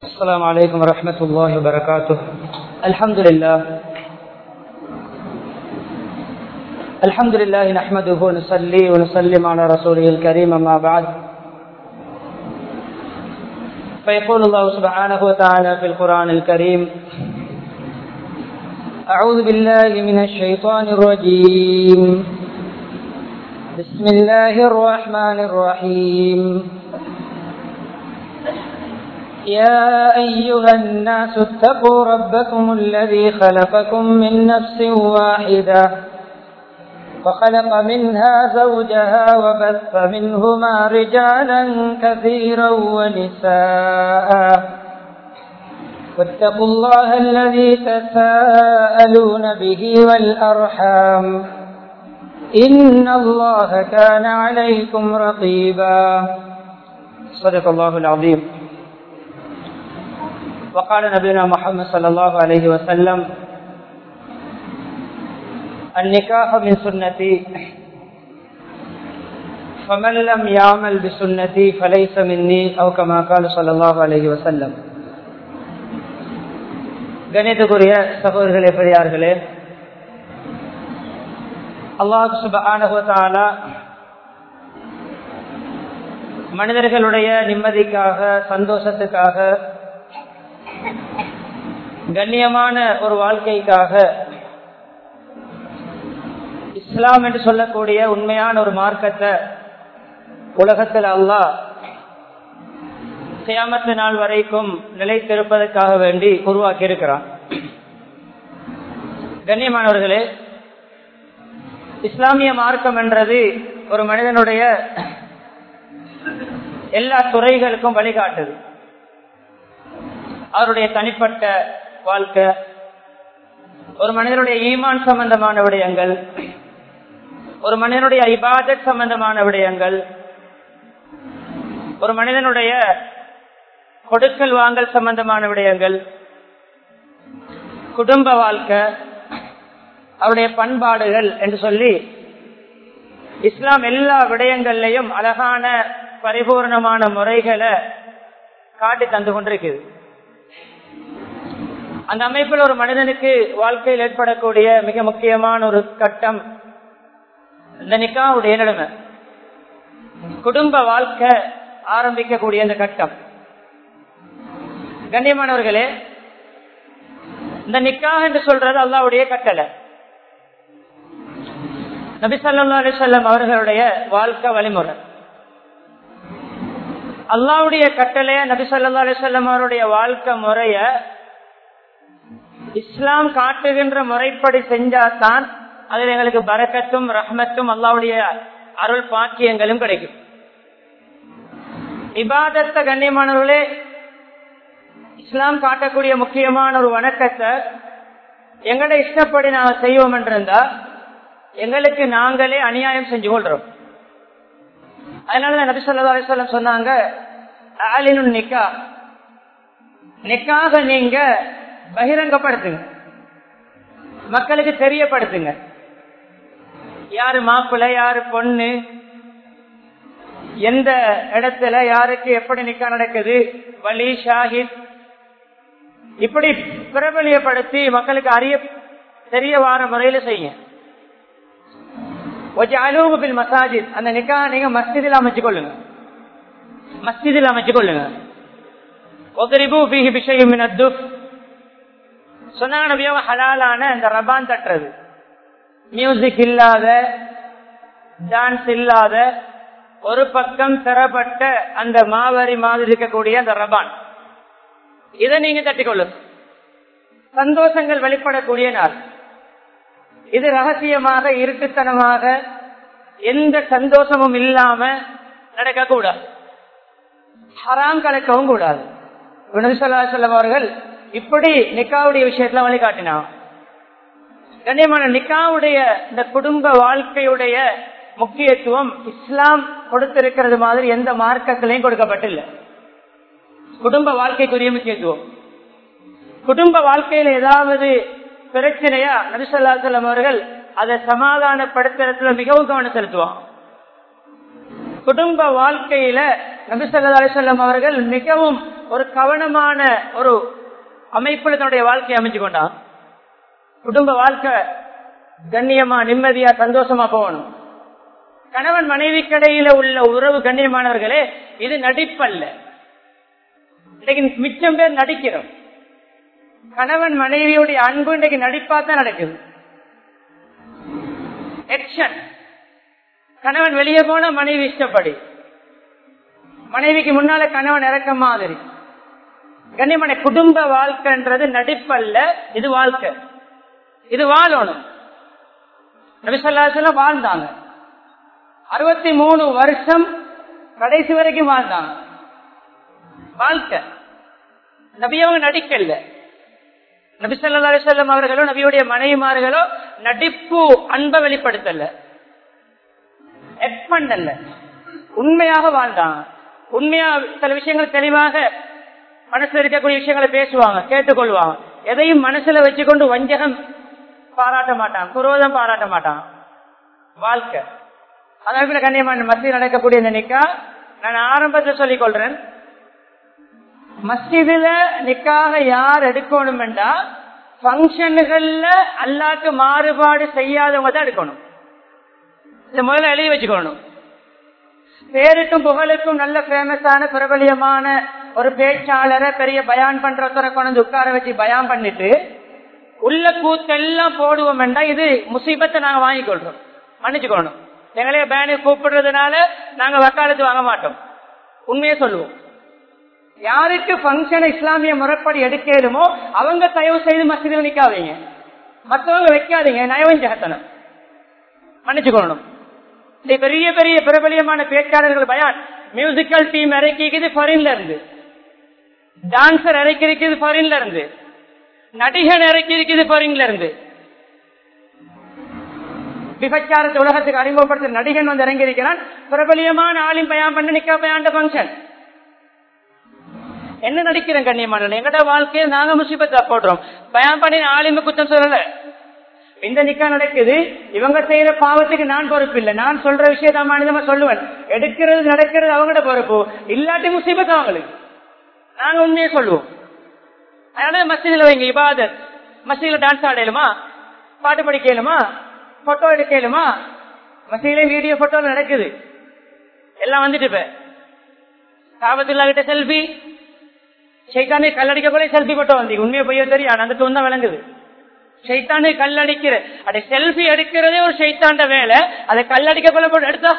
السلام عليكم ورحمة الله وبركاته الحمد لله الحمد لله نحمده ونصلي ونسلم على رسوله الكريم أما بعد فيقول الله سبحانه وتعالى في القرآن الكريم أعوذ بالله من الشيطان الرجيم بسم الله الرحمن الرحيم يا أيها الناس اتقوا ربكم الذي خلقكم من نفس واحدة وخلق منها زوجها وبث منهما رجالا كثيرا ونساء واتقوا الله الذي تساءلون به والأرحام إن الله كان عليكم رقيبا صدق الله العظيم وقال نبينا محمد صلى الله عليه وسلم النكاح من سنتي فمن لم يعمل بسنتي فليس مني أو كما قال صلى الله عليه وسلم கணிதக்குரிய சகோதரர்களே பெரியார்களே அல்லாஹ் சுபானுவத்தாலா மனிதர்களுடைய நிம்மதிக்காக சந்தோஷத்துக்காக கண்ணியமான ஒரு வாழ்க்கைக்காக இஸ்லாம் என்று சொல்லக்கூடிய உண்மையான ஒரு மார்க்கத்தை உலகத்தில் அல்லாஹ் சியாமத்து நாள் வரைக்கும் நிலைத்திருப்பதற்காக வேண்டி உருவாக்கி இருக்கிறான் கண்ணியமானவர்களே இஸ்லாமிய மார்க்கம் என்றது ஒரு மனிதனுடைய எல்லா துறைகளுக்கும் வழிகாட்டுது அவருடைய தனிப்பட்ட வாழ்க்கை ஒரு மனிதனுடைய ஈமான் சம்பந்தமான விடயங்கள் ஒரு மனிதனுடைய இபாதத் சம்பந்தமான விடயங்கள் ஒரு மனிதனுடைய கொடுக்கல் வாங்கல் சம்பந்தமான விடயங்கள் குடும்ப வாழ்க்கை அவருடைய பண்பாடுகள் என்று சொல்லி இஸ்லாம் எல்லா விடயங்கள்லையும் அழகான பரிபூர்ணமான முறைகளை காட்டி தந்து கொண்டிருக்குது அந்த அமைப்பில் ஒரு மனிதனுக்கு வாழ்க்கையில் ஏற்படக்கூடிய மிக முக்கியமான ஒரு கட்டம் இந்த நிக்காவுடைய நிலைமை குடும்ப வாழ்க்கை ஆரம்பிக்கக்கூடிய இந்த கட்டம் கண்ணியமானவர்களே இந்த நிக்கா என்று சொல்றது அல்லாவுடைய கட்டளை நபி சொல்லா அலிசல்லம் அவர்களுடைய வாழ்க்கை வழிமுறை அல்லாவுடைய கட்டளைய நபி சொல்லா அலிசல்லம் அவருடைய வாழ்க்கை முறைய இஸ்லாம் காட்டுகின்ற முறைப்படி செஞ்சாதான் அதில் எங்களுக்கு பரக்கத்தும் ரஹ்மத்தும் அல்லாவுடைய அருள் பாக்கியங்களும் கிடைக்கும் இபாதத்த கண்ணியமானவர்களே இஸ்லாம் காட்டக்கூடிய முக்கியமான ஒரு வணக்கத்தை எங்கட இஷ்டப்படி நாங்கள் செய்வோம் என்றிருந்தா எங்களுக்கு நாங்களே அநியாயம் செஞ்சு கொள்றோம் அதனால நபி சொல்லா அலிஸ்லாம் சொன்னாங்க ஆலினு நிக்கா நிக்காக நீங்க பகிரங்கப்படுத்துங்க மக்களுக்கு தெரியப்படுத்துங்க யாரு மாப்பிள்ளை யாரு பொண்ணு எந்த இடத்துல யாருக்கு எப்படி நிக்கா நடக்குது வலி ஷாஹித் இப்படி பிரபலியப்படுத்தி மக்களுக்கு அறிய தெரிய வார முறையில செய்யுங்க அலூபில் மசாஜித் அந்த நிக்கா நீங்க மஸ்ஜிதில் அமைச்சு கொள்ளுங்க மஸ்ஜிதில் அமைச்சு கொள்ளுங்க சொன்னாங்க ஹலாலான இந்த ரபான் தட்டுறது மியூசிக் இல்லாத டான்ஸ் இல்லாத ஒரு பக்கம் தரப்பட்ட அந்த மாவரி மாதிரி இருக்கக்கூடிய அந்த ரபான் இதை நீங்க தட்டிக்கொள்ளும் சந்தோஷங்கள் வெளிப்படக்கூடிய நாள் இது ரகசியமாக இருட்டுத்தனமாக எந்த சந்தோஷமும் இல்லாம நடக்கக்கூடாது ஹராம் கலக்கவும் கூடாது செல்லம் அவர்கள் இப்படி நிக்காவுடைய விஷயத்துல வழிகாட்டினான் கண்ணியமான நிக்காவுடைய இந்த குடும்ப வாழ்க்கையுடைய முக்கியத்துவம் இஸ்லாம் கொடுத்திருக்கிறது மாதிரி எந்த மார்க்கத்திலையும் கொடுக்கப்பட்டில்லை குடும்ப வாழ்க்கைக்குரிய முக்கியத்துவம் குடும்ப வாழ்க்கையில ஏதாவது பிரச்சனையா நபிசல்லாசலம் அவர்கள் அதை சமாதானப்படுத்துறதுல மிகவும் கவனம் செலுத்துவான் குடும்ப வாழ்க்கையில நபிசல்லா அலிசல்லம் அவர்கள் மிகவும் ஒரு கவனமான ஒரு அமைப்புல தன்னுடைய வாழ்க்கையை அமைச்சு கொண்டான் குடும்ப வாழ்க்கை கண்ணியமா நிம்மதியா சந்தோஷமா போகணும் கணவன் மனைவி கடையில உள்ள உறவு கண்ணியமானவர்களே இது நடிப்பல்ல இன்னைக்கு மிச்சம் பேர் நடிக்கிறோம் கணவன் மனைவியுடைய அன்பு இன்றைக்கு நடிப்பா தான் நடக்குது எக்ஷன் கணவன் வெளியே போன மனைவி இஷ்டப்படி மனைவிக்கு முன்னால கணவன் இறக்க மாதிரி கண்ணியமான குடும்ப வாழ்க்கைன்றது நடிப்பல்ல இது வாழ்க்கை இது வாழணும் நபிசல்லாசலம் வாழ்ந்தாங்க அறுபத்தி மூணு வருஷம் கடைசி வரைக்கும் வாழ்ந்தாங்க வாழ்க்கை நபியவங்க நடிக்கல நபி சொல்லா அலிசல்லம் அவர்களோ நபியுடைய மனைவிமார்களோ நடிப்பு அன்பை வெளிப்படுத்தல எக்ஸ்பண்ட் அல்ல உண்மையாக வாழ்ந்தாங்க உண்மையா சில விஷயங்கள் தெளிவாக மனசுல இருக்கக்கூடிய விஷயங்களை பேசுவாங்க கேட்டுக்கொள்வாங்க எதையும் மனசுல வச்சுக்கொண்டு வஞ்சகம் பாராட்ட மாட்டான் குரோதம் பாராட்ட மாட்டான் வாழ்க்கை அதனால கண்ணியமான மத்தியில் நடக்கக்கூடிய இந்த நிக்கா நான் ஆரம்பத்தில் சொல்லிக் கொள்றேன் மஸ்ஜிதுல நிக்காக யார் எடுக்கணும் என்றா பங்கனுகள்ல அல்லாக்கு மாறுபாடு செய்யாதவங்க தான் எடுக்கணும் இதை முதல்ல எழுதி வச்சுக்கணும் பேருக்கும் புகழுக்கும் நல்ல பேமஸான பிரபலியமான ஒரு பேச்சாளரை பெரிய பயான் பண்றவரை கொண்டு உட்கார வச்சு பயான் பண்ணிட்டு உள்ள கூத்தெல்லாம் போடுவோம் என்றா இது முசீபத்தை நாங்க வாங்கிக்கொள்றோம் மன்னிச்சுக்கணும் எங்களைய பேனு கூப்பிடுறதுனால நாங்க வக்காலத்து வாங்க மாட்டோம் உண்மையை சொல்லுவோம் யாருக்கு பங்கன் இஸ்லாமிய முறைப்படி எடுக்கலுமோ அவங்க தயவு செய்து மசிதில் நிக்காதீங்க மற்றவங்க வைக்காதீங்க நயவன் ஜகத்தனம் மன்னிச்சுக்கணும் இந்த பெரிய பெரிய பிரபலியமான பேச்சாளர்கள் பயான் மியூசிக்கல் டீம் இறக்கிக்குது ஃபாரின்ல இருந்து டான்சர் இறக்கிருக்குது ஃபாரின்ல இருந்து நடிகன் இறக்கிருக்குது ஃபாரின்ல இருந்து விபச்சாரத்தை உலகத்துக்கு அறிமுகப்படுத்த நடிகன் வந்து இறங்கி இருக்கிறான் பிரபலியமான ஆளின் பயான் பண்ண நிக்க பயாண்ட பங்கன் என்ன நடிக்கிறேன் கண்ணியமான எங்கட வாழ்க்கையை நாங்க முசிபத்தா போடுறோம் பயான் பண்ணி ஆளுமை குத்தம் சொல்லல இந்த நிக்கா நடக்குது இவங்க செய்யற பாவத்துக்கு நான் பொறுப்பு இல்லை நான் சொல்ற விஷயத்த மாநிலமா சொல்லுவேன் எடுக்கிறது நடக்கிறது அவங்களோட பொறுப்பு இல்லாட்டி முசிபத் அவங்களுக்கு நாங்க உண்மையை சொல்லுவோம் அதனால மசீதில் வைங்க இபாதத் மசீதில டான்ஸ் ஆடலுமா பாட்டு படிக்கலுமா போட்டோ எடுக்கலுமா மசீதில வீடியோ போட்டோ நடக்குது எல்லாம் வந்துட்டு இப்ப காபத்துல்லா கிட்ட செல்ஃபி சைத்தானே கல்லடிக்க கூட செல்ஃபி போட்டோ வந்து உண்மையை பொய்ய தெரியும் அந்த தூண் தான் விளங்குது சைத்தானு கல்லடிக்கிற அதை செல்ஃபி எடுக்கிறதே ஒரு சைத்தாண்ட வேலை அதை கல்லடிக்க கொள்ள போட்டு எடுத்தா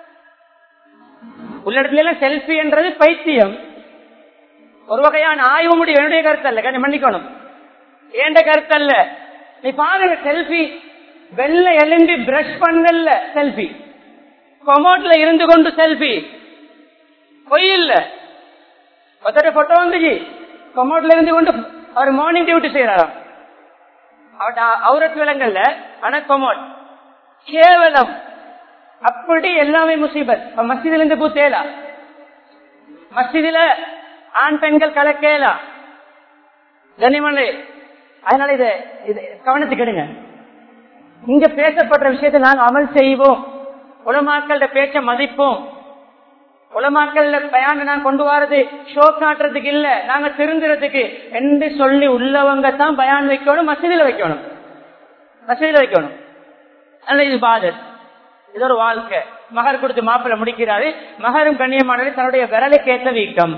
உள்ள இடத்துல செல்ஃபி என்றது பைத்தியம் ஒரு வகையான ஆய்வு முடிவு என்னுடைய கருத்து அல்ல கொஞ்சம் மன்னிக்கணும் ஏண்ட கருத்து அல்ல நீ பாருங்க செல்ஃபி வெள்ள எலும்பி பிரஷ் பண்ணல செல்ஃபி கொமோட்ல இருந்து கொண்டு செல்ஃபி பொய் இல்ல ஒருத்தர் போட்டோ வந்துச்சு கொமோட்ல இருந்து கொண்டு அவர் மார்னிங் டியூட்டி செய்யறாராம் அவரத் விலங்கல்ல ஆனா கொமோட் கேவலம் அப்படி எல்லாமே முசீபத் மஸ்ஜிதுல இருந்து பூத்தேலா மஸ்ஜிதுல ஆண் பெண்கள் கலக்கேலா கனிமலை அதனால இத இது கவனத்துக்கு எடுங்க இங்க பேசப்படுற விஷயத்தை நாங்கள் அமல் செய்வோம் உலமாக்கள பேச்ச மதிப்போம் உலமாக்கள் பயான நான் கொண்டு வரது ஷோ காட்டுறதுக்கு இல்ல நாங்க திருந்துறதுக்கு என்று சொல்லி உள்ளவங்க தான் பயான் வைக்கணும் மசதியில வைக்கணும் மசதியில வைக்கணும் அல்ல இது பாதர் இது ஒரு வாழ்க்கை மகர் கொடுத்து மாப்பிள்ள முடிக்கிறாரு மகரும் கண்ணியமானது தன்னுடைய விரலுக்கு ஏற்ற வீக்கம்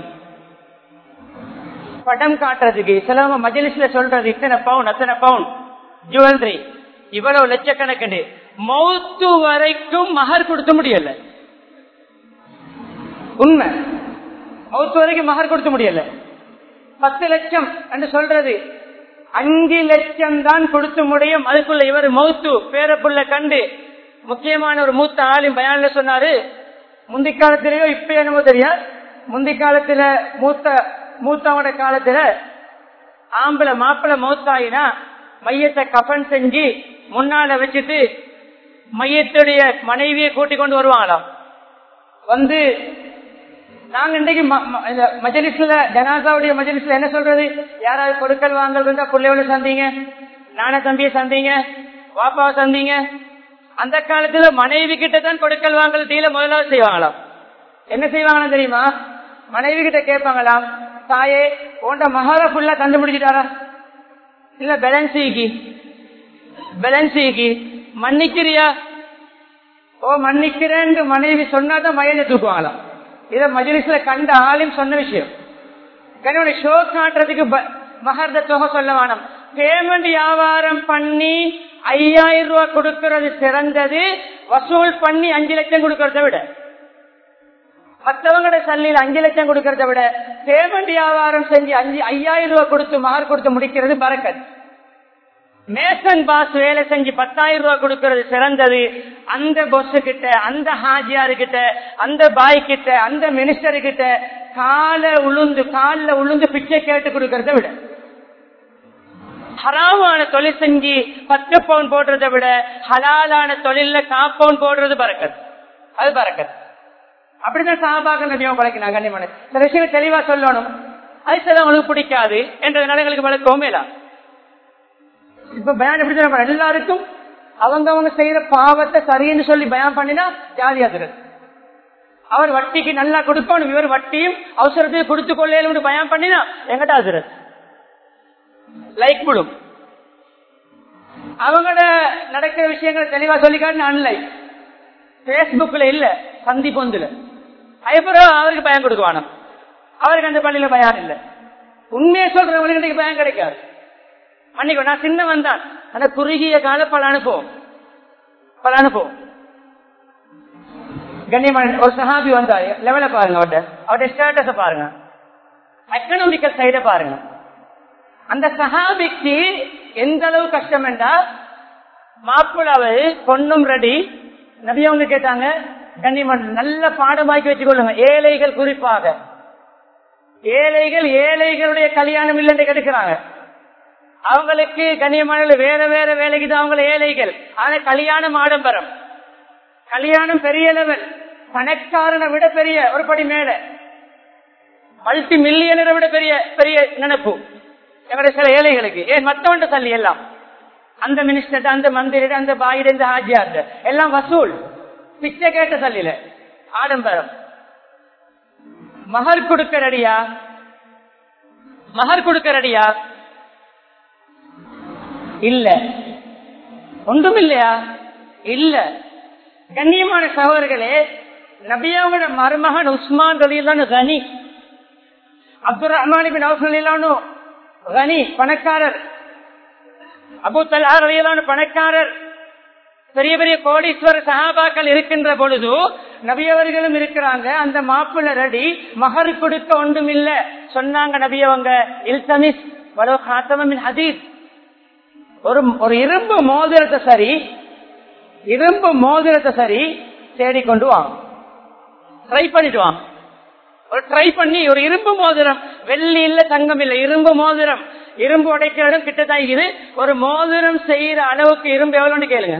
படம் காட்டுறதுக்கு சிலவங்க மஜலிஸ்ல சொல்றது இத்தனை பவுன் அத்தனை பவுன் ஜுவல்லரி இவ்வளவு லட்சக்கணக்கு மௌத்து வரைக்கும் மகர் கொடுக்க முடியல உண்மை மௌத்து வரைக்கும் மகர் கொடுக்க முடியல பத்து லட்சம் என்று சொல்றது அஞ்சு லட்சம் தான் கொடுக்க முடியும் அதுக்குள்ள இவர் மௌத்து பேரப்புள்ள கண்டு முக்கியமான ஒரு மூத்த ஆளும் பயான்ல சொன்னாரு முந்தி காலத்திலேயோ இப்ப என்னமோ தெரியா முந்தி காலத்துல மூத்த மூத்தவட காலத்துல ஆம்பளை மாப்பிளை மௌத்தாயினா மையத்தை கஃபன் செஞ்சு முன்னால வச்சுட்டு மையத்துடைய மனைவியை கூட்டிக் கொண்டு வருவாங்களாம் வந்து நாங்க இன்றைக்கு மஜலிஸ்ல ஜனாசாவுடைய மஜலிஸ்ல என்ன சொல்றது யாராவது கொடுக்கல் வாங்கல் இருந்தா பிள்ளையோட சந்தீங்க நான தம்பிய சந்தீங்க வாப்பாவை சந்தீங்க அந்த காலத்துல மனைவி கிட்ட தான் கொடுக்கல் வாங்கல் டீல முதலாவது செய்வாங்களாம் என்ன செய்வாங்கன்னு தெரியுமா மனைவி கிட்ட கேட்பாங்களாம் தாயே உன்ட மகார ஃபுல்லா கண்டுபிடிச்சிட்டாரா இல்ல பேலன்ஸிக்கு பேலன்ஸிக்கு மன்னிக்கிறியா ஓ மன்னிக்கிறேன்னு மனைவி சொன்னாதான் மயந்து தூக்குவாங்களாம் இத மஜிலிஸ்ல கண்ட ஆளும் சொன்ன விஷயம் கனிவனை ஷோ காட்டுறதுக்கு ப- மகர்த தொகை சொல்ல வேணும் பேமெண்ட் வியாபாரம் பண்ணி ஐயாயிரம் ரூபாய் கொடுக்கறது சிறந்தது வசூல் பண்ணி அஞ்சு லட்சம் கொடுக்கறத விட மற்றவங்களோட சல்லியில் அஞ்சு லட்சம் கொடுக்கறத விட பேமெண்ட் வியாபாரம் செஞ்சு அஞ்சு ஐயாயிரம் ரூபாய் கொடுத்து மகர் கொடுத்து முடிக்கிறது பறக்கத் மேசன் பாஸ் வேலை செஞ்சு பத்தாயிரம் ரூபாய் கொடுக்கறது சிறந்தது அந்த பொஸ் கிட்ட அந்த ஹாஜியாரு கிட்ட அந்த பாய் கிட்ட அந்த மினிஸ்டர் கிட்ட கால உளுந்து காலில் உளுந்து பிச்சை கேட்டு கொடுக்கறத விட ஹராமான தொழில் செஞ்சு பத்து பவுன் போடுறதை விட ஹலாலான தொழில காப்பவுன் போடுறது பறக்கத் அது பறக்கத் அப்படிதான் சாபாக்கள் நதியம் பழக்கினாங்க கண்ணியமான சில விஷயம் தெளிவா சொல்லணும் அது சில உங்களுக்கு பிடிக்காது என்றதுனால எங்களுக்கு பழக்கவுமே இல்லை இப்ப பயான் எப்படி தெரியுமா? எல்லாருக்கும் அவங்க அவங்க செய்யற பாவத்தை சரின்னு சொல்லி பயான் பண்ணினா ஜாதியாகிறது அவர் வட்டிக்கு நல்லா கொடுக்கணும் இவர் வட்டியும் அவசரத்தையும் கொடுத்து கொள்ளேன்னு பயான் பண்ணினா எங்கிட்ட ஆகுறது லைக் முழும் அவங்களோட நடக்கிற விஷயங்களை தெளிவா சொல்லிக்காட்டு அன்லைக் பேஸ்புக்ல இல்ல சந்தி பொந்துல அதுக்கப்புறம் அவருக்கு பயம் கொடுக்குவானோ அவருக்கு அந்த பள்ளியில பயம் இல்ல உண்மையை சொல்றவங்களுக்கு இன்னைக்கு பயம் கிடைக்காது மன்னிக்கும் நான் சின்னவன் தான் ஆனா குறுகிய கால பல அனுபவம் பல அனுபவம் கண்ணியமான ஒரு சஹாபி வந்தாரு லெவல பாருங்க அவர்கிட்ட அவருடைய ஸ்டேட்டஸ பாருங்க எக்கனாமிக்கல் சைட பாருங்க அந்த சஹாபிக்கு எந்த அளவு கஷ்டம் என்றா மாப்பிளாவை பொண்ணும் ரெடி நபியவங்க கேட்டாங்க கண்ணியமான நல்ல பாடமாக்கி வச்சுக்கொள்ளுங்க ஏழைகள் குறிப்பாக ஏழைகள் ஏழைகளுடைய கல்யாணம் இல்லைன்னு கெடுக்கிறாங்க அவங்களுக்கு கண்ணியமான வேற வேற வேலைக்கு தான் அவங்க ஏழைகள் ஆனா கல்யாணம் ஆடம்பரம் கல்யாணம் பெரிய லெவல் பணக்காரனை விட பெரிய ஒரு படி மேல மல்டி மில்லியனரை விட பெரிய பெரிய நினைப்பு எங்களுடைய சில ஏழைகளுக்கு ஏன் மத்தவன்ட தள்ளி எல்லாம் அந்த மினிஸ்டர் அந்த மந்திரி அந்த பாயிட இந்த ஹாஜியார் எல்லாம் வசூல் பிச்சை கேட்ட தள்ளில ஆடம்பரம் மகர் கொடுக்க ரெடியா மகர் கொடுக்க ரெடியா இல்ல ஒன்றும் இல்லையா இல்ல கண்ணியமான சகோதரர்களே நபியாவோட மருமகன் உஸ்மான் ரலியல்லானு கனி அப்துல் ரஹ்மான் பின் அவுஃப் ரலியல்லானு கனி பணக்காரர் அபு தலா ரலியல்லானு பணக்காரர் பெரிய பெரிய கோடீஸ்வர சகாபாக்கள் இருக்கின்ற பொழுது நபியவர்களும் இருக்கிறாங்க அந்த மாப்பிள்ள ரெடி மகர் கொடுக்க ஒன்றும் இல்ல சொன்னாங்க நபியவங்க இல்சமிஸ் வலோ காத்தமின் ஹதீஸ் ஒரு ஒரு இரும்பு மோதிரத்தை சரி இரும்பு மோதிரத்தை சரி தேடி கொண்டு வாங்க ட்ரை பண்ணிட்டு வாங்க ஒரு ட்ரை பண்ணி ஒரு இரும்பு மோதிரம் வெள்ளி இல்ல தங்கம் இல்ல இரும்பு மோதிரம் இரும்பு உடைக்கிற இடம் கிட்டதான் இது ஒரு மோதிரம் செய்யற அளவுக்கு இரும்பு எவ்வளவுன்னு கேளுங்க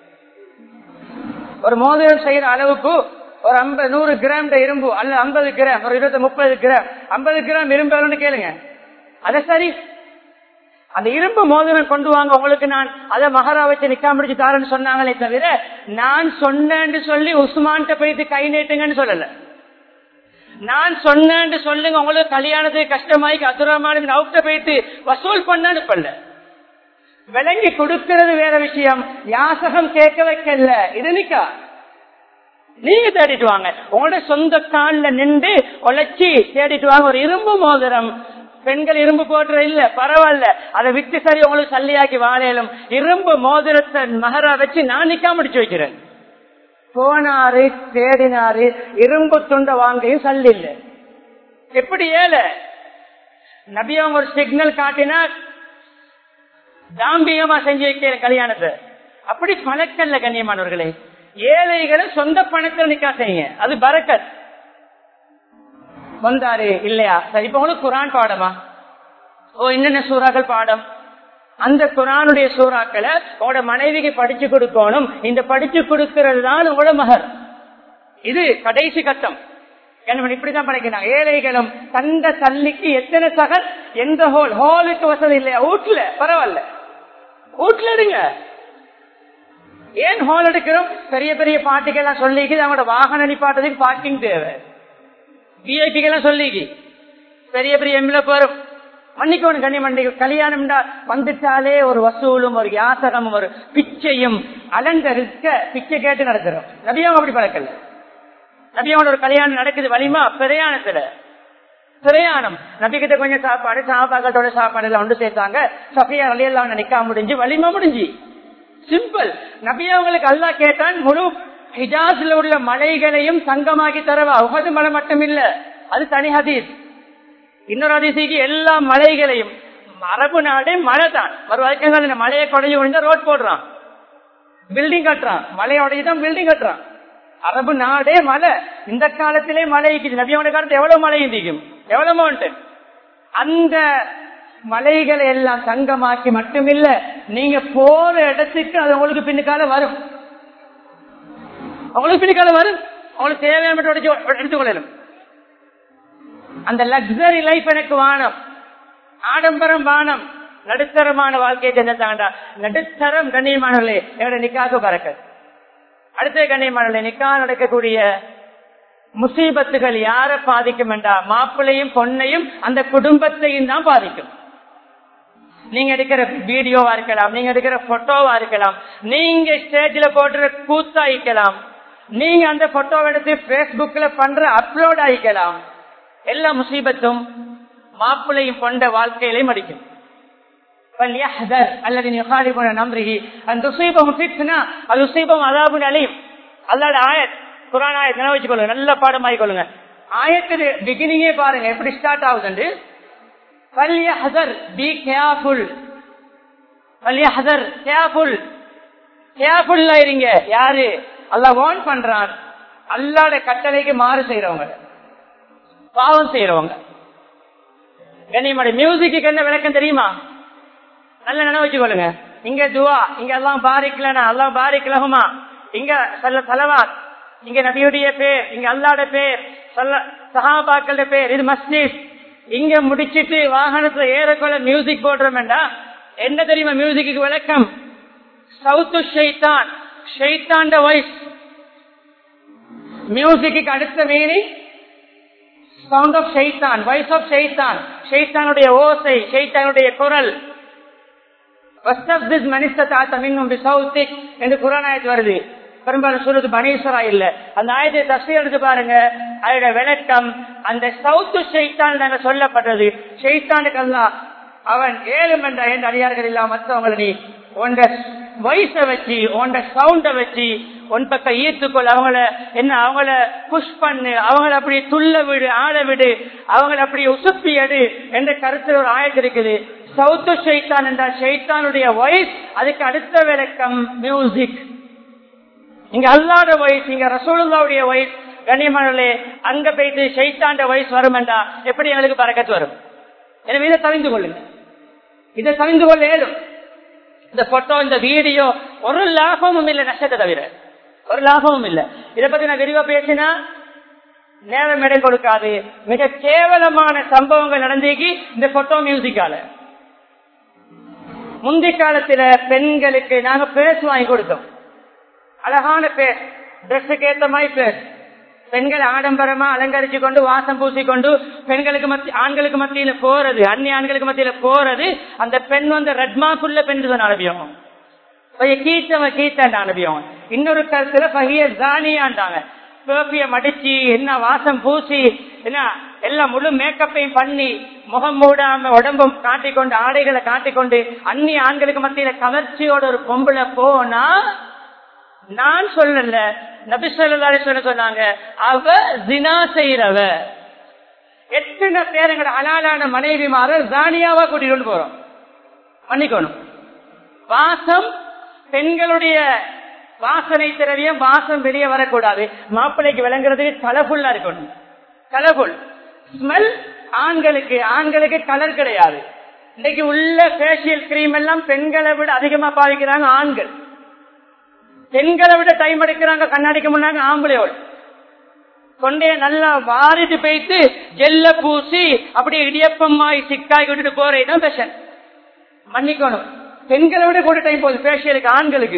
ஒரு மோதிரம் செய்யற அளவுக்கு ஒரு ஐம்பது நூறு கிராம் இரும்பு அல்ல ஐம்பது கிராம் ஒரு இருபத்தி முப்பது கிராம் ஐம்பது கிராம் இரும்பு எவ்வளவுன்னு கேளுங்க அத சரி அந்த இரும்பு மோதிரம் கொண்டு வாங்க உங்களுக்கு நான் அதை மகரா வச்சு நிக்கா முடிச்சு தாரேன்னு சொன்னாங்களே தவிர நான் சொன்னேன்னு சொல்லி உஸ்மான்கிட்ட போயிட்டு கை நீட்டுங்கன்னு சொல்லல நான் சொன்னேன்னு சொல்லுங்க உங்களுக்கு கல்யாணத்துக்கு கஷ்டமாய்க்கு அத்துரமான அவுட்ட போயிட்டு வசூல் பண்ணு பண்ணல விளங்கி கொடுக்கிறது வேற விஷயம் யாசகம் கேட்க வைக்கல இது நிக்கா நீங்க தேடிட்டு வாங்க உங்களோட சொந்த காலில் நின்று உழைச்சி தேடிட்டு வாங்க ஒரு இரும்பு மோதிரம் பெண்கள் இரும்பு போடுற இல்ல பரவாயில்ல அதை விட்டு சரி உங்களுக்கு சல்லியாக்கி வாழையிலும் இரும்பு மோதிரத்தை மகரா வச்சு நான் நிக்கா முடிச்சு வைக்கிறேன் போனாரு தேடினாரு இரும்பு துண்ட வாங்கையும் சல்லி இல்ல எப்படி ஏல நபி அவங்க ஒரு சிக்னல் காட்டினா தாம்பியமா செஞ்சு வைக்கிற கல்யாணத்தை அப்படி பழக்கல்ல கண்ணியமானவர்களே ஏழைகளை சொந்த பணத்தில் நிக்கா செய்யுங்க அது பரக்கத் வந்தாரு இல்லையா சரி இப்ப உங்களுக்கு குரான் பாடமா ஓ என்னென்ன சூறாக்கள் பாடம் அந்த குரானுடைய சூறாக்களை உங்களோட மனைவிக்கு படிச்சு கொடுக்கணும் இந்த படிச்சு கொடுக்கிறது தான் உங்களோட மகர் இது கடைசி கட்டம் கணவன் இப்படிதான் படைக்கிறாங்க ஏழைகளும் தந்த தள்ளிக்கு எத்தனை சகல் எந்த ஹோல் ஹோலுக்கு வசதி இல்லையா வீட்டுல பரவாயில்ல வீட்டுல இருங்க ஏன் ஹால் எடுக்கிறோம் பெரிய பெரிய பாட்டுக்கு எல்லாம் சொல்லிக்கு அவங்களோட வாகன நிப்பாட்டதுக்கு பார்க்கிங் தேவை விஐபிக்கு எல்லாம் சொல்லிக்கு பெரிய பெரிய எம்ல போறோம் மன்னிக்கணும் கண்ணி மன்னிக்க கல்யாணம் வந்துட்டாலே ஒரு வசூலும் ஒரு யாசகமும் ஒரு பிச்சையும் அலங்கரிக்க பிச்சை கேட்டு நடக்கிறோம் நபியாவும் அப்படி பழக்கல நபியாவோட ஒரு கல்யாணம் நடக்குது வலிமா பிரயாணத்துல பிரயாணம் நபிக்கிட்ட கொஞ்சம் சாப்பாடு சாப்பாக்களோட சாப்பாடு எல்லாம் ஒன்று சேர்த்தாங்க சஃபியா அலையெல்லாம் நினைக்கா முடிஞ்சு வலிமா முடிஞ்சு சிம்பிள் நபியா அவங்களுக்கு அல்லா கேட்டான் முழு ஹிஜாஸ்ல உள்ள மலைகளையும் தங்கமாக்கி தரவா உகது மலை மட்டும் இல்ல அது தனி ஹதீஸ் இன்னொரு அதிசைக்கு எல்லா மலைகளையும் அரபு நாடே மழை தான் மறுவாய்க்கு இந்த மலையை குறைஞ்சு முடிஞ்சா ரோட் போடுறான் பில்டிங் கட்டுறான் மலையை உடைச்சுதான் பில்டிங் கட்டுறான் அரபு நாடே மலை இந்த காலத்திலே மழை இருக்குது நபியோட காலத்து எவ்வளவு மழை இருந்திக்கும் எவ்வளவு மவுண்டன் அந்த மலைகளை எல்லாம் தங்கமாக்கி மட்டுமில்ல நீங்க போற இடத்துக்கு அது உங்களுக்கு பின்னுக்கால வரும் உங்களுக்கு பின்னுக்கால வரும் உங்களுக்கு தேவையான மட்டும் உடைச்சு எடுத்துக்கொள்ளணும் அந்த லக்ஸரி லைஃப் எனக்கு வானம் ஆடம்பரம் வானம் நடுத்தரமான வாழ்க்கையை செஞ்சாண்டா நடுத்தரம் கண்ணியமானவர்களே என்னோட நிக்காக பறக்க அடுத்த கண்ணியமானவர்களே நிக்கா நடக்கக்கூடிய முசீபத்துகள் யார பாதிக்கும் என்றா மாப்பிள்ளையும் பொண்ணையும் அந்த குடும்பத்தையும் தான் பாதிக்கும் நீங்க எடுக்கிற வீடியோவா இருக்கலாம் நீங்க எடுக்கிற போட்டோவா இருக்கலாம் நீங்க ஸ்டேஜ்ல போடுற கூத்தா இருக்கலாம் நீங்க அந்த போட்டோ எடுத்து பேஸ்புக்ல பண்ற அப்லோட் ஆயிக்கலாம் எல்லா முசீபத்தும் மாப்பிள்ளையும் கொண்ட வாழ்க்கையிலையும் அடிக்கும் அல்லது நம்பிக்கை அந்த துசீபம் அது துசீபம் அதாவது அலையும் அல்லாட ஆயத் குரான் ஆயத் நினைவு வச்சுக்கொள்ளுங்க நல்ல பாடமாகி கொள்ளுங்க ஆயத்து பிகினிங்கே பாருங்க எப்படி ஸ்டார்ட் ஆகுதுண்டு பல்யஹர் பி கேர்ஃபுல் பல்யஹர் கேர்ஃபுல் கேர்ஃபுல்லா இருங்க யாரு அல்லா வார்ன் பண்றான் அல்லாட கட்டளைக்கு மாறு செய்யறவங்க பாவம் செய்யறவங்க கண்ணியமாடி மியூசிக்கு என்ன விளக்கம் தெரியுமா நல்ல நினைவு வச்சுக்கொள்ளுங்க இங்க துவா இங்க எல்லாம் பாரிக்கலனா எல்லாம் பாரிக்கலகுமா இங்க சொல்ல தலவாத் இங்க நபியுடைய பேர் இங்க அல்லாட பேர் சொல்ல சஹாபாக்கள பேர் இது மஸ்ஜித் இங்க முடிச்சிட்டு வாகனத்துல ஏறக்குள்ள மியூசிக் போடுறோம்டா என்ன தெரியுமா மியூசிக்கு விளக்கம் சவுத்து ஷைத்தான் ஷைத்தாண்ட வாய்ஸ் மியூசிக்கு அடுத்த மீனிங் சவுண்ட் ஆஃப் ஷைத்தான் வாய்ஸ் ஆஃப் ஷைத்தான் ஷைத்தானுடைய ஓசை ஷைத்தானுடைய குரல் என்று குரானாயத்து வருது பெரும்பாலும் சொல்றது பனீஸ்வரா இல்ல அந்த ஆயத்தை தஸ்தி எடுத்து பாருங்க அதோட விளக்கம் அந்த சவுத்து ஷெய்தான் நாங்க சொல்லப்பட்டது ஷெய்தானுக்கு எல்லாம் அவன் ஏழு என்ற ஐந்து அடியார்கள் இல்லாம மற்றவங்களை நீ உண்ட வயச வச்சு உண்ட சவுண்ட வச்சு உன் பக்கம் ஈர்த்துக்கொள் அவங்கள என்ன அவங்கள புஷ் பண்ணு அவங்கள அப்படி துள்ள விடு ஆட விடு அவங்கள அப்படி உசுப்பி எடு என்ற கருத்தில் ஒரு ஆயத்து இருக்குது சவுத்து ஷெய்தான் என்றால் ஷெய்தானுடைய வாய்ஸ் அதுக்கு அடுத்த விளக்கம் மியூசிக் இங்க அல்லாத வயசு இங்க ரசூலுல்லாவுடைய வயசு கண்ணியமானே அங்க போயிட்டு ஷைத்தாண்ட வயசு வரும் என்றா எப்படி எங்களுக்கு பறக்கத்து வரும் எனவே இதை தவிந்து கொள்ளுங்க இதை தவிந்து கொள்ள ஏதும் இந்த போட்டோ இந்த வீடியோ ஒரு லாபமும் இல்லை நஷ்டத்தை தவிர ஒரு லாபமும் இல்லை இதை பத்தி நான் விரிவா பேசினா நேரம் இடம் கொடுக்காது மிக கேவலமான சம்பவங்கள் நடந்தேக்கி இந்த போட்டோ மியூசிக்கால முந்தைய காலத்துல பெண்களுக்கு நாங்க பேச வாங்கி கொடுத்தோம் அழகான பேர் ட்ரெஸ்ஸுக்கு ஏத்த மாதிரி பேர் பெண்கள் ஆடம்பரமா அலங்கரிச்சு கொண்டு வாசம் பூசிக்கொண்டு பெண்களுக்கு மத்திய ஆண்களுக்கு மத்தியில போறது அந்நிய ஆண்களுக்கு மத்தியில போறது அந்த பெண் வந்து ரெட்மாக்குள்ள பெண் தான் அனுப்பியும் கீச்சவன் கீச்சாண்ட அனுப்பியும் இன்னொரு கருத்துல பகிய ஜானியாண்டாங்க பேப்பிய மடிச்சு என்ன வாசம் பூசி என்ன எல்லாம் முழு மேக்கப்பையும் பண்ணி முகம் மூடாம உடம்பும் காட்டிக்கொண்டு ஆடைகளை காட்டிக்கொண்டு அந்நிய ஆண்களுக்கு மத்தியில கவர்ச்சியோட ஒரு பொம்பளை போனா நான் சொல்லல நபி சொல்லி சொல்ல சொன்னாங்க அவ ஜினா செய்யறவ எத்தனை பேருங்கிற அலாலான மனைவி மாற ஜானியாவா கூட்டிட்டு போறோம் மன்னிக்கணும் வாசம் பெண்களுடைய வாசனை திரவியம் வாசம் வெளியே வரக்கூடாது மாப்பிள்ளைக்கு விளங்குறதுக்கு கலர்ஃபுல்லா இருக்கணும் கலர்ஃபுல் ஸ்மெல் ஆண்களுக்கு ஆண்களுக்கு கலர் கிடையாது இன்னைக்கு உள்ள பேசியல் கிரீம் எல்லாம் பெண்களை விட அதிகமா பாதிக்கிறாங்க ஆண்கள் பெண்களை விட டைம் எடுக்கிறாங்க கண்ணாடிக்கு முன்னாங்க ஆம்பளையோடு கொண்டே நல்லா வாரிட்டு போயிட்டு ஜெல்ல பூசி அப்படியே இடியப்பமாய் சிக்காய் விட்டுட்டு போறதுதான் பேஷன் மன்னிக்கணும் பெண்களை விட கூட டைம் போகுது பேஷியலுக்கு ஆண்களுக்கு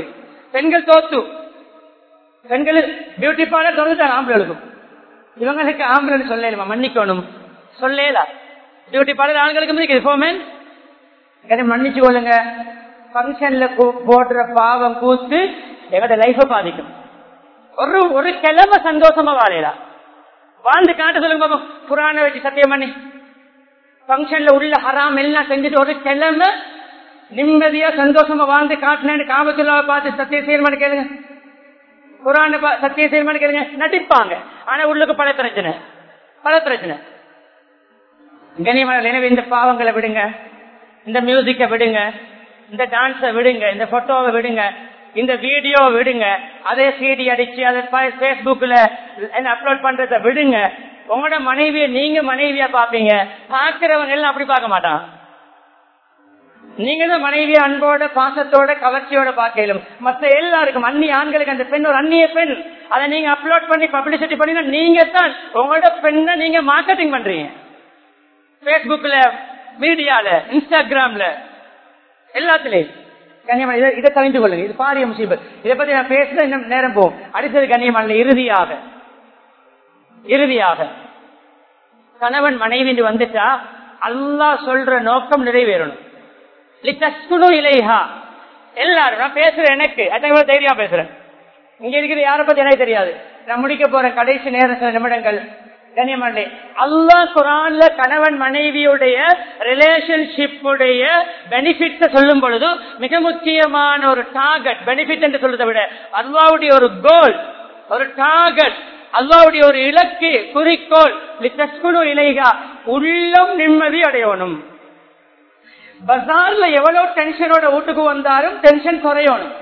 பெண்கள் தோத்து பெண்கள் பியூட்டி பார்லர் தொடர்ந்துட்டாங்க ஆம்பளைகளுக்கும் இவங்களுக்கு ஆம்பளை சொல்லலுமா மன்னிக்கணும் சொல்லல பியூட்டி பார்லர் ஆண்களுக்கு இருக்குது போமேன் என்னை மன்னிச்சு கொள்ளுங்க பங்கன்ல போடுற பாவம் கூத்து எங்களோட லைஃப பாதிக்கும் ஒரு ஒரு கிழமை சந்தோஷமா வாழையலாம் வாழ்ந்து காட்ட சொல்லுங்க பாப்போம் புராண வச்சு சத்தியம் பண்ணி பங்கன்ல உள்ள ஹராம் எல்லாம் செஞ்சுட்டு ஒரு கிழமை நிம்மதியா சந்தோஷமா வாழ்ந்து காட்டினேன்னு காபத்துள்ளாவை பார்த்து சத்திய செய்யணும் கேளுங்க குரான் சத்திய செய்யணும் கேளுங்க நடிப்பாங்க ஆனா உள்ளுக்கு பல பிரச்சனை பல பிரச்சனை கனிமலர் எனவே இந்த பாவங்களை விடுங்க இந்த மியூசிக்க விடுங்க இந்த டான்ஸ விடுங்க இந்த போட்டோவை விடுங்க இந்த வீடியோ விடுங்க அதே சிடி அடிச்சு அதை பேஸ்புக்ல அப்லோட் பண்றத விடுங்க உங்களோட மனைவிய நீங்க மனைவியா பாப்பீங்க பாக்குறவங்க எல்லாம் அப்படி பார்க்க மாட்டான் நீங்க தான் மனைவிய அன்போட பாசத்தோட கவர்ச்சியோட பார்க்கலும் மத்த எல்லாருக்கும் அந்நிய ஆண்களுக்கு அந்த பெண் ஒரு அந்நிய பெண் அதை நீங்க அப்லோட் பண்ணி பப்ளிசிட்டி பண்ணி நீங்க தான் உங்களோட பெண்ணை நீங்க மார்க்கெட்டிங் பண்றீங்க பேஸ்புக்ல மீடியால இன்ஸ்டாகிராம்ல எல்லாத்துலயும் கண்ணியமான இதை இதை தெரிந்து கொள்ளுங்க இது பாரிய முசீபத் இதை பத்தி நான் பேசுறது இன்னும் நேரம் போகும் அடுத்தது கண்ணியமான இறுதியாக இறுதியாக கணவன் மனைவி வந்துட்டா அல்லாஹ் சொல்ற நோக்கம் நிறைவேறணும் இலைஹா எல்லாரும் நான் பேசுறேன் எனக்கு அதான் தைரியமா பேசுறேன் இங்க இருக்கிற யாரை பத்தி எனக்கு தெரியாது நான் முடிக்க போற கடைசி நேரம் சில நிமிடங்கள் கண்ணியமாண்டே அல்லாஹ் குரான்ல கணவன் மனைவியுடைய ரிலேஷன்ஷிப் உடைய பெனிஃபிட்ஸ சொல்லும் பொழுது மிக முக்கியமான ஒரு டார்கெட் பெனிஃபிட் என்று சொல்றதை விட அல்லாவுடைய ஒரு கோல் ஒரு டார்கெட் அல்லாவுடைய ஒரு இலக்கு குறிக்கோள் இலைகா உள்ளம் நிம்மதி அடையணும் பஜார்ல எவ்வளவு டென்ஷனோட வீட்டுக்கு வந்தாலும் டென்ஷன் குறையணும்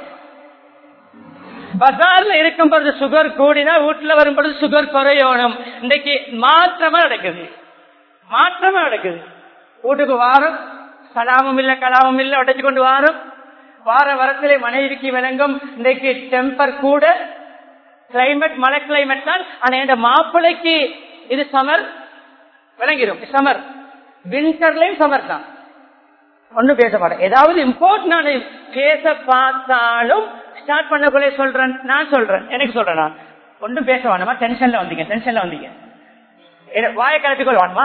பஜார்ல இருக்கும் பொழுது சுகர் கூடினா வீட்டுல வரும் பொழுது சுகர் குறையணும் இன்னைக்கு மாற்றமா நடக்குது மாற்றமா நடக்குது வீட்டுக்கு வாரம் சலாமும் இல்ல கலாமும் இல்ல உடைச்சு கொண்டு வாரம் வார வரத்திலே மனைவிக்கு விளங்கும் இன்றைக்கு டெம்பர் கூட கிளைமேட் மழை கிளைமேட் தான் ஆனா இந்த மாப்பிள்ளைக்கு இது சமர் விளங்கிடும் சமர் வின்டர்லயும் சமர் தான் ஒன்னும் பேச மாட்டேன் ஏதாவது இம்பார்ட் நான் பேச பார்த்தாலும் ஸ்டார்ட் பண்ணக்குள்ளே சொல்றேன் நான் சொல்றேன் எனக்கு சொல்றேன் நான் ஒன்றும் பேச வேணாமா டென்ஷன்ல வந்தீங்க டென்ஷன்ல வந்தீங்க வாயை கலப்பிக்கொள்ள வேணுமா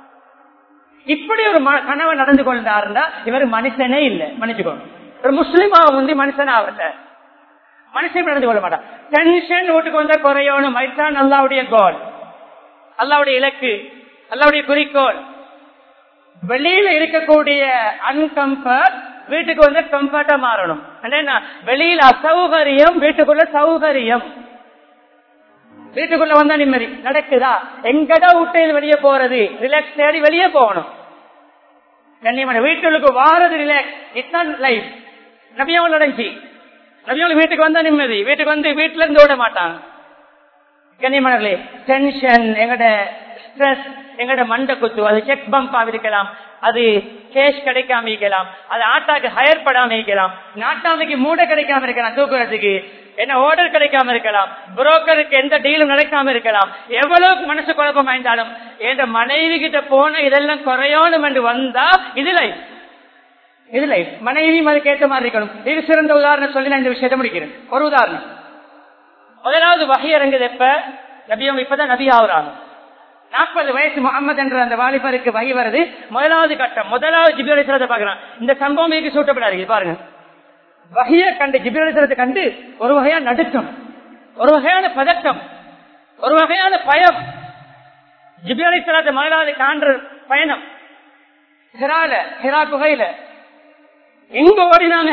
இப்படி ஒரு கனவை நடந்து கொண்டாருந்தா இவர் மனுஷனே இல்லை மன்னிச்சுக்கோங்க ஒரு முஸ்லிமா வந்து மனுஷன் ஆகல மனுஷன் நடந்து கொள்ள மாட்டான் டென்ஷன் வீட்டுக்கு வந்தா குறையணும் அதுதான் அல்லாவுடைய கோல் அல்லாவுடைய இலக்கு அல்லாவுடைய குறிக்கோள் வெளியில இருக்கக்கூடிய அன்கம்ஃபர்ட் வீட்டுக்கு வந்து கம்ஃபர்டா மாறணும் வெளியில அசௌகரியம் வீட்டுக்குள்ள சௌகரியம் வீட்டுக்குள்ள வந்தா நிம்மதி நடக்குதா எங்கடா விட்டு வெளியே போறது ரிலாக்ஸ் தேடி வெளியே போகணும் கண்ணியமான வீட்டுக்கு வாரது ரிலாக்ஸ் இட்ஸ் லைஃப் நபியாவும் நடந்துச்சு நபியாவும் வீட்டுக்கு வந்தா நிம்மதி வீட்டுக்கு வந்து வீட்டுல இருந்து ஓட மாட்டாங்க கண்ணியமானர்களே டென்ஷன் எங்கட ஸ்ட்ரெஸ் எங்கட மண்டை குத்து அது செக் பம்ப் இருக்கலாம் அது கேஷ் கிடைக்காம இருக்கலாம் அது ஆட்டாக்கு ஹயர் படாம இருக்கலாம் நாட்டாமைக்கு மூடை கிடைக்காம இருக்கலாம் தூக்குறதுக்கு என்ன ஆர்டர் கிடைக்காம இருக்கலாம் புரோக்கருக்கு எந்த டீலும் நடக்காம இருக்கலாம் எவ்வளவு மனசு குழப்பம் ஆயிருந்தாலும் என் மனைவி கிட்ட போன இதெல்லாம் குறையணும் என்று வந்தா இது லைஃப் இது லைஃப் மனைவியும் அதுக்கு ஏற்ற மாதிரி இருக்கணும் இது சிறந்த உதாரணம் சொல்லி நான் இந்த விஷயத்தை முடிக்கிறேன் ஒரு உதாரணம் முதலாவது வகை இறங்குது எப்ப நபியம் இப்பதான் நபி ஆகுறாங்க நாற்பது வயசு முகமது என்ற அந்த வாலிபருக்கு வகை வருது முதலாவது கட்டம் முதலாவது ஜிபிரலிசலத்தை பாக்குறான் இந்த சம்பவம் இதுக்கு சூட்டப்படாது பாருங்க வகைய கண்டு ஜிபிரலிசலத்தை கண்டு ஒரு வகையான நடுக்கம் ஒரு வகையான பதட்டம் ஒரு வகையான பயம் ஜிபிரலிசலத்தை முதலாவது காண்ற பயணம் ஹிரால ஹிரா குகையில எங்க ஓடினாங்க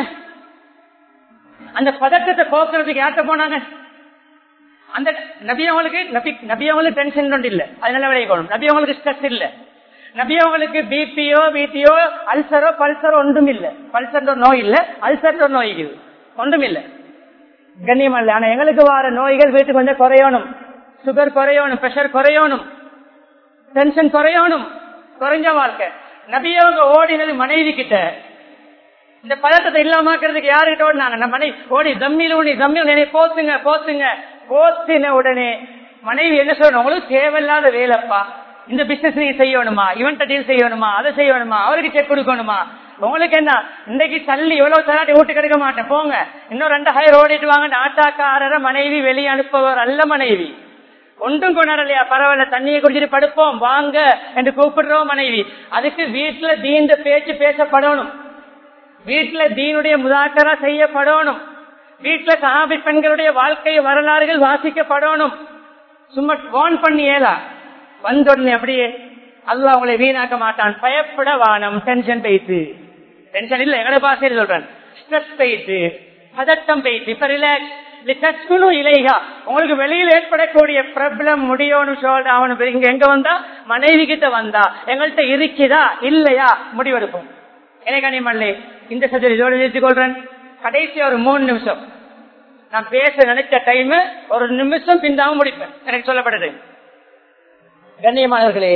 அந்த பதட்டத்தை போக்குறதுக்கு யார்கிட்ட போனாங்க அந்த நபி அவங்களுக்கு நபி நபி அவங்களுக்கு டென்ஷன் ஒன்று இல்ல அதனால விளையணும் நபி அவங்களுக்கு ஸ்ட்ரெஸ் இல்ல நபி அவங்களுக்கு பிபியோ பிபியோ அல்சரோ பல்சரோ ஒன்றும் இல்ல பல்சர் நோய் இல்ல அல்சர் நோய் இருக்குது ஒன்றும் இல்ல கண்ணியம் இல்ல ஆனா எங்களுக்கு வர நோய்கள் வீட்டுக்கு கொஞ்சம் குறையணும் சுகர் குறையணும் பிரஷர் குறையணும் டென்ஷன் குறையணும் குறைஞ்ச வாழ்க்கை நபி அவங்க ஓடினது மனைவி கிட்ட இந்த பதட்டத்தை இல்லாமக்கிறதுக்கு யாருக்கிட்ட ஓடினாங்க நம்ம மனைவி ஓடி தம்மியில் ஓடி தம்மியில் போத்துங்க போத்துங்க போத்தின உடனே மனைவி என்ன சொல்லணும் உங்களுக்கு தேவையில்லாத வேலைப்பா இந்த பிசினஸ் நீங்க செய்யணுமா இவன்ட்ட டீல் செய்யணுமா அதை செய்யணுமா அவருக்கு செக் கொடுக்கணுமா உங்களுக்கு என்ன இன்னைக்கு தள்ளி எவ்வளவு தராட்டி வீட்டுக்கு எடுக்க மாட்டேன் போங்க இன்னும் ரெண்டு ஹயர் ஓடிட்டு வாங்க நாட்டாக்காரர மனைவி வெளியே அனுப்புவர் அல்ல மனைவி ஒன்றும் கொண்டாடலையா பரவாயில்ல தண்ணியை குடிச்சிட்டு படுப்போம் வாங்க என்று கூப்பிடுறோம் மனைவி அதுக்கு வீட்டுல தீந்த பேச்சு பேசப்படணும் வீட்டுல தீனுடைய முதாக்கரா செய்யப்படணும் வீட்டுல சஹாபி பெண்களுடைய வாழ்க்கை வரலாறுகள் வாசிக்கப்படணும் சும்மா போன் பண்ணி ஏதா வந்தோடனே அப்படியே அல்லாஹ் உங்களை வீணாக்க மாட்டான் பயப்பட வானம் டென்ஷன் பெய்த்து டென்ஷன் இல்ல எங்கட பாசையில் சொல்றேன் ஸ்ட்ரெஸ் பெய்த்து பதட்டம் பெய்த்து இப்ப ரிலாக்ஸ் இலைகா உங்களுக்கு வெளியில் ஏற்படக்கூடிய பிரபலம் முடியும்னு சொல்ற அவனு இங்க எங்க வந்தா மனைவி கிட்ட வந்தா எங்கள்கிட்ட இருக்குதா இல்லையா முடிவெடுப்போம் எனக்கு மல்லே இந்த சஜரி இதோட நிறுத்திக் கொள்றேன் கடைசி ஒரு மூணு நிமிஷம் நான் பேச நினைச்ச டைம் ஒரு நிமிஷம் பிந்தாம முடிப்பேன் எனக்கு சொல்லப்பட்டது கண்ணியமானவர்களே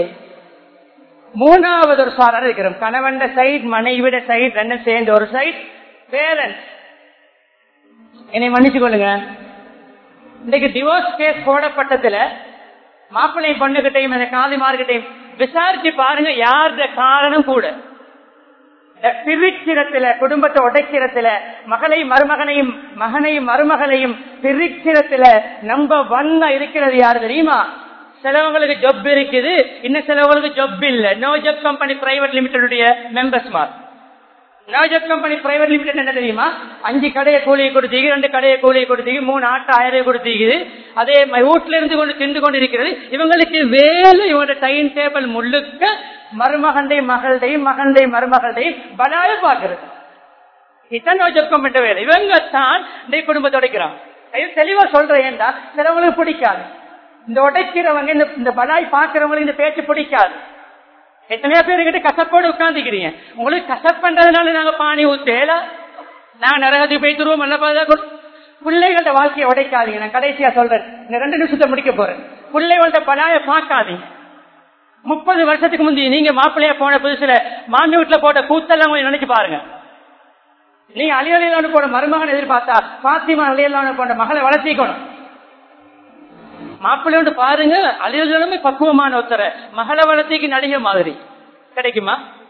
மூணாவது ஒரு சாரர் இருக்கிறோம் கணவன் சைட் மனைவிட சைட் ரெண்டும் சேர்ந்து ஒரு சைட் பேரண்ட்ஸ் என்னை மன்னிச்சு கொள்ளுங்க இன்னைக்கு டிவோர்ஸ் கேஸ் போடப்பட்டதுல மாப்பிள்ளை பொண்ணுகிட்டையும் அந்த காலிமார்கிட்டையும் விசாரிச்சு பாருங்க யாருடைய காரணம் கூட பிரிச்சிடத்துல குடும்பத்தை உடைக்கிறதுல மகளை மருமகனையும் மகனையும் மருமகளையும் பிரிச்சிடத்துல நம்ம வந்த இருக்கிறது யாரு தெரியுமா சிலவங்களுக்கு ஜப் இருக்குது இன்னும் சிலவங்களுக்கு ஜப் இல்ல no job company private limited members மார் no job company private limited என்ன தெரியுமா அஞ்சு கடையை கூலியை கொடுத்தீங்க ரெண்டு கடையை கூலியை கொடுத்தீங்க மூணு ஆட்டு ஆயிரம் கொடுத்தீங்க அதே வீட்டுல இருந்து கொண்டு தின்று கொண்டு இருக்கிறது இவங்களுக்கு வேலை இவங்களோட டைம் டேபிள் முழுக்க மருமகண்டையும் மகள்டையும் மகண்டையும் மருமகள்டையும் பலாய பாக்குறது இதான் நோ ஜப் கம்பெனி வேலை இவங்க தான் இந்த குடும்பத்தை உடைக்கிறாங்க தெளிவா சொல்றேன் ஏன்டா சிலவங்களுக்கு பிடிக்காது இந்த உடைக்கிறவங்க இந்த இந்த பலாய் பாக்குறவங்களுக்கு இந்த பேச்சு பிடிக்காது எத்தனையோ பேருக்கிட்ட கசப்போடு உட்காந்துக்கிறீங்க உங்களுக்கு கசப் பண்றதுனால நாங்க பானி ஊத்தேல நாங்க நரகத்துக்கு போய் தருவோம் நல்ல பாதுகாப்பு பிள்ளைகளோட வாழ்க்கையை உடைக்காதீங்க நான் கடைசியா சொல்றேன் இந்த ரெண்டு நிமிஷத்தை முடிக்க போறேன் பிள்ளைகளோட பலாய பார்க்காதீங்க முப்பது வருஷத்துக்கு முந்தைய நீங்க மாப்பிள்ளைய போன புதுசுல மாமி வீட்டுல போட்ட கூத்தெல்லாம் கொஞ்சம் நினைச்சு பாருங்க நீங்க அலியலான போன மருமகன் எதிர்பார்த்தா பாத்திமா அலியலான போன்ற மகளை வளர்த்திக்கணும் மாப்பிள்ளையோடு பாருங்க அலியலுமே பக்குவமான ஒருத்தர மகள வளர்த்திக்கு நடிகை மாதிரி கிடைக்குமா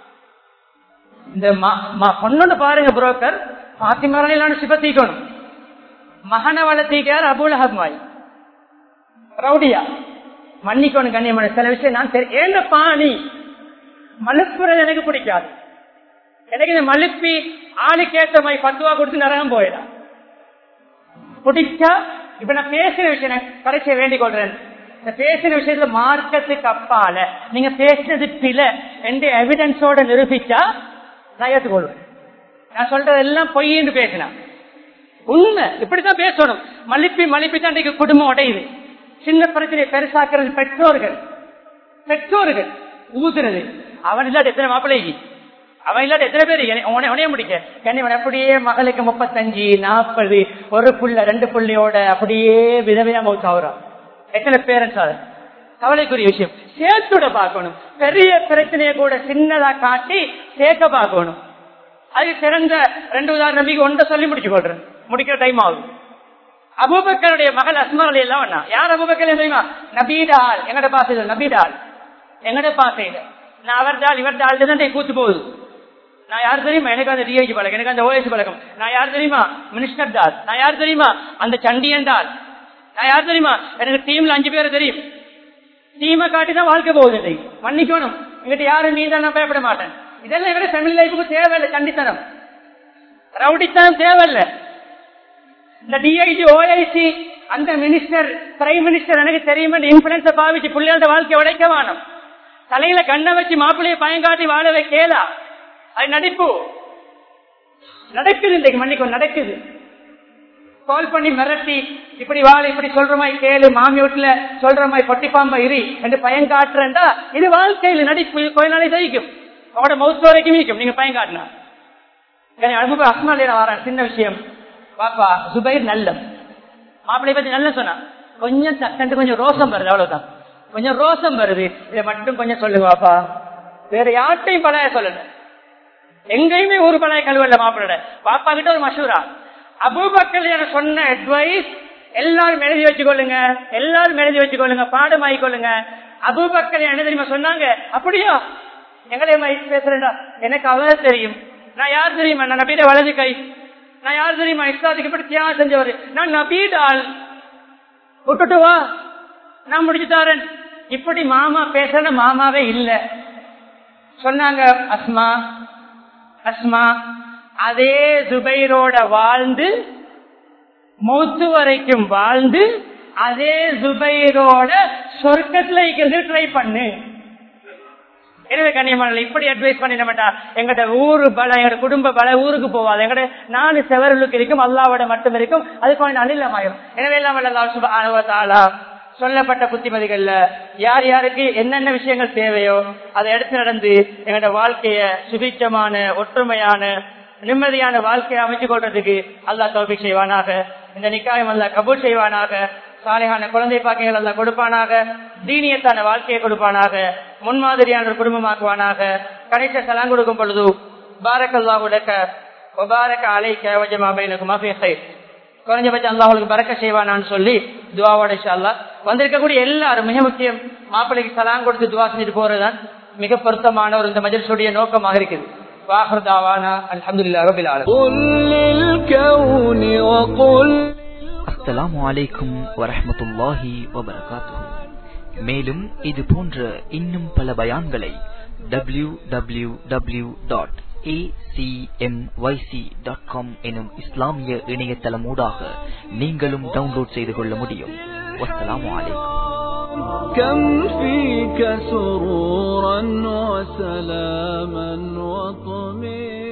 இந்த பொண்ணோட பாருங்க புரோக்கர் பாத்திமா அலியலான சிபத்திக்கணும் மகன வளர்த்திக்கார் அபுல் ஹப்மாய் ரவுடியா மன்னிக்கணும் கண்ணியமான சில விஷயம் நான் சரி ஏன் பாணி மலுப்புறது எனக்கு பிடிக்காது எனக்கு இந்த மலுப்பி ஆளுக்கேற்ற மாதிரி பத்துவா கொடுத்து நரகம் போயிடும் பிடிச்சா இப்ப நான் பேசுற விஷயம் கடைசிய வேண்டிக் கொள்றேன் இந்த பேசுற விஷயத்துல மார்க்கத்துக்கு அப்பால நீங்க பேசுறது பில எந்த எவிடன்ஸோட நிரூபிச்சா நான் ஏற்றுக்கொள்வேன் நான் சொல்றதெல்லாம் பொய்ன்னு பேசினா உண்மை இப்படித்தான் பேசணும் மலிப்பி மலிப்பி தான் இன்றைக்கு குடும்பம் உடையுது சின்ன பிரச்சனையை பெருசாக்குறது பெற்றோர்கள் பெற்றோர்கள் ஊதுறது அவன் இல்லாட்ட எத்தனை மாப்பிள்ளைக்கு அவன் இல்லாட்ட எத்தனை பேர் உனைய முடிக்க கண்ணிவன் அப்படியே மகளுக்கு முப்பத்தஞ்சு நாற்பது ஒரு புள்ள ரெண்டு புள்ளியோட அப்படியே விதவிதா மௌத்தாகிறான் எத்தனை பேரண்ட்ஸ் அது கவலைக்குரிய விஷயம் சேர்த்துட பார்க்கணும் பெரிய பிரச்சனையை கூட சின்னதா காட்டி சேர்க்க பார்க்கணும் அது சிறந்த ரெண்டு உதாரணம் ஒன்றை சொல்லி முடிச்சு கொள்றேன் முடிக்கிற டைம் ஆகும் அபூபக்கருடைய மகள் அஸ்மா அலி எல்லாம் வேணா யார் அபூபக்கர் தெரியுமா நபீடால் எங்கட பாசையில் நபீடால் எங்கட பாசையில் நான் அவர் டால் இவர் டால் தான் கூத்து போகுது நான் யார் தெரியுமா எனக்கு அந்த டிஐஜி பழக்கம் எனக்கு அந்த ஓஎஸ் பழக்கம் நான் யார் தெரியுமா மினிஸ்டர் டால் நான் யார் தெரியுமா அந்த சண்டியன் டால் நான் யார் தெரியுமா எனக்கு டீம்ல அஞ்சு பேர் தெரியும் டீமை காட்டி தான் வாழ்க்கை போகுது இன்னைக்கு மன்னிக்கணும் எங்கிட்ட யாரும் நீ தான் நான் பயப்பட மாட்டேன் இதெல்லாம் எங்க ஃபேமிலி லைஃபுக்கு தேவையில்லை சண்டித்தனம் ரவுடித்தனம் தேவையில்லை இந்த டிஐஜி ஓஐசி அந்த மினிஸ்டர் பிரைம் மினிஸ்டர் எனக்கு தெரியுமா இன்ஃபுளுன்ஸ பாவிச்சு பிள்ளைகளோட வாழ்க்கை உடைக்க வேணும் தலையில கண்ணை வச்சு மாப்பிள்ளைய பயங்காட்டி வாழ வைக்கலா அது நடிப்பு நடக்குது இன்றைக்கு மன்னிக்கும் நடக்குது கால் பண்ணி மிரட்டி இப்படி வாழ இப்படி சொல்ற மாதிரி கேளு மாமி வீட்டுல சொல்ற மாதிரி பொட்டி பாம்பா இரு என்று பயம் காட்டுறா இது வாழ்க்கையில் நடிப்பு கொஞ்ச நாளை ஜெயிக்கும் அவட மவுத் வரைக்கும் இருக்கும் நீங்க பயம் காட்டினா அனுபவம் அஸ்மாலியா வரேன் சின்ன விஷயம் பாப்பா சுபைர் நல்ல மாப்பிள்ளை பத்தி நல்ல சொன்னா கொஞ்சம் சக்கண்டு கொஞ்சம் ரோசம் வருது அவ்வளவுதான் கொஞ்சம் ரோசம் வருது இதை மட்டும் கொஞ்சம் சொல்லுங்க பாப்பா வேற யார்ட்டையும் பழைய சொல்லல எங்கேயுமே ஒரு பழைய கழுவல மாப்பிள்ளோட பாப்பா கிட்ட ஒரு மசூரா அபூபக்கல் சொன்ன அட்வைஸ் எல்லாரும் எழுதி வச்சுக்கொள்ளுங்க எல்லாரும் எழுதி வச்சுக்கொள்ளுங்க பாடம் ஆகிக்கொள்ளுங்க அபூபக்கல் என்ன தெரியுமா சொன்னாங்க அப்படியா எங்களே பேசுறேன்டா எனக்கு அவ தெரியும் நான் யார் தெரியுமா நான் நபீட வலது கை நான் யார் தெரியுமா இஸ்லாத்துக்கு இப்படி தியாகம் செஞ்சவர் நான் நபீட ஆள் விட்டுட்டு வா நான் முடிச்சு தரேன் இப்படி மாமா பேசுற மாமாவே இல்ல சொன்னாங்க அஸ்மா அஸ்மா அதே ஜுபைரோட வாழ்ந்து மௌத்து வரைக்கும் வாழ்ந்து அதே ஜுபைரோட சொர்க்கத்துல இருக்கிறது ட்ரை பண்ணு எனவே கண்ணியமான இப்படி அட்வைஸ் பண்ணிட மாட்டா எங்கட ஊரு பல எங்கட குடும்ப பல ஊருக்கு போவாது எங்கட நாலு செவர்களுக்கு இருக்கும் அல்லாவோட மட்டும் இருக்கும் அதுக்கு அனிலமாயிரும் எனவே எல்லாம் வல்ல அல்லாஹ் சுப்ஹானஹு வ தஆலா சொல்லப்பட்ட புத்திமதிகள்ல யார் யாருக்கு என்னென்ன விஷயங்கள் தேவையோ அதை எடுத்து நடந்து எங்களோட வாழ்க்கைய சுபிச்சமான ஒற்றுமையான நிம்மதியான வாழ்க்கையை அமைச்சு கொள்றதுக்கு அல்லாஹ் தௌபிக் செய்வானாக இந்த நிக்காயம் அல்லாஹ் கபூல் செய்வானாக சாலையான குழந்தை பாக்கியங்கள் அல்லாஹ் கொடுப்பானாக தீனியத்தான வாழ்க்கையை கொடுப்பானாக முன்மாதிரியான ஒரு குடும்பமாக்குவானாக கடைசி சலாம் கொடுக்கும் பொழுது பாரக் அல்லாஹ் உலக ஒபாரக அலைக்க வஜமா பைனகுமா ஃபீ கைர் குறைஞ்சபட்சம் அல்லாஹ் பறக்க செய்வானான்னு சொல்லி துவாவோட அல்லா வந்திருக்கக்கூடிய எல்லாரும் மிக முக்கியம் மாப்பிள்ளைக்கு சலாம் கொடுத்து துவா செஞ்சுட்டு போறதுதான் மிக பொருத்தமான ஒரு இந்த மஜல்சுடைய நோக்கமாக இருக்குது வாஹர் தாவானா அல்ஹம்துலில்லாஹி ரபில் ஆலமீன் قل للكون وقل அஸ்ஸலாமு அலைக்கும் வரஹ்மத்துல்லாஹி வபரகாத்துஹு மேலும் இது போன்ற இன்னும் பல பயான்களை டபிள்யூ டபிள்யூ டபிள்யூ டாட் எனும் இஸ்லாமிய இணையதளம் ஊடாக நீங்களும் டவுன்லோட் செய்து கொள்ள முடியும் வஸ்ஸலாமு அலைக்கும் كم فيك سرورا وسلاما وطمئنا